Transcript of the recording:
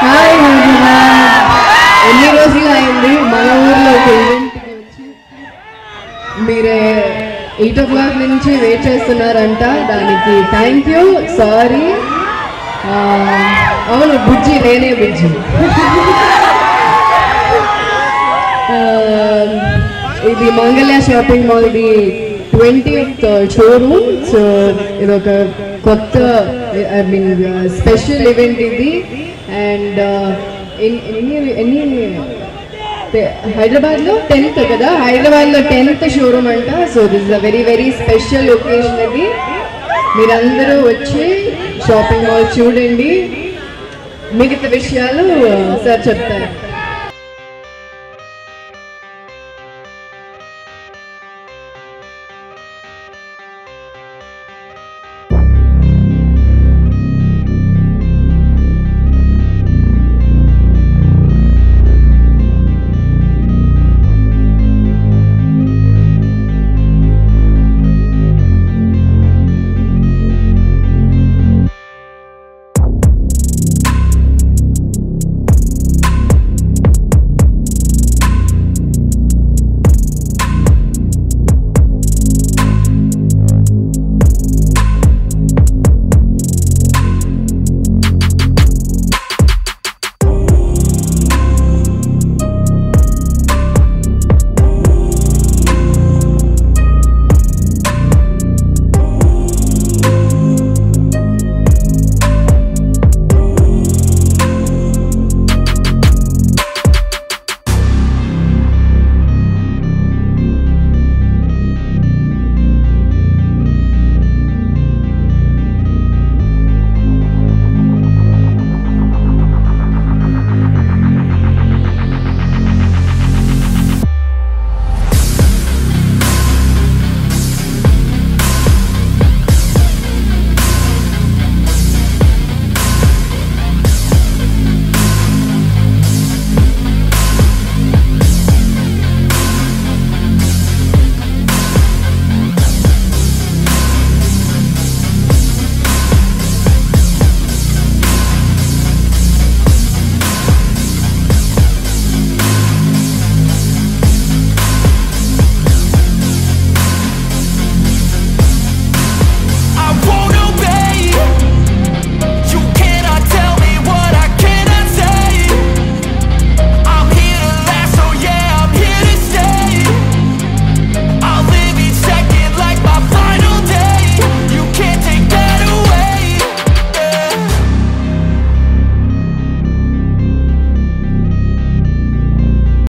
hi Hyderabad ఎన్ని రోజులు అయింది మన ఊర్లో ఒక ఈవెంట్కి వచ్చి మీరే ఎయిట్ ఓ క్లాక్ నుంచి వెయిట్ చేస్తున్నారంట దానికి థ్యాంక్ యూ సారీ అవును బుజ్జి నేనే బుజ్జి ఆ, ఇది మంగళ్య షాపింగ్ మాల్ ఇది ట్వంటీ షోరూమ్ సో ఇది ఒక కొత్త ఐ మీన్ స్పెషల్ ఈవెంట్ ఇది అండ్ ఎన్ని ఎన్ని హైదరాబాద్ లో టెన్త్ కదా హైదరాబాద్ లో టెన్త్ షోరూమ్ అంట so this is a very very special occasion ఇది మీరందరూ వచ్చి షాపింగ్ మాల్ చూడండి మిగతా విషయాలు సార్ చెప్తారు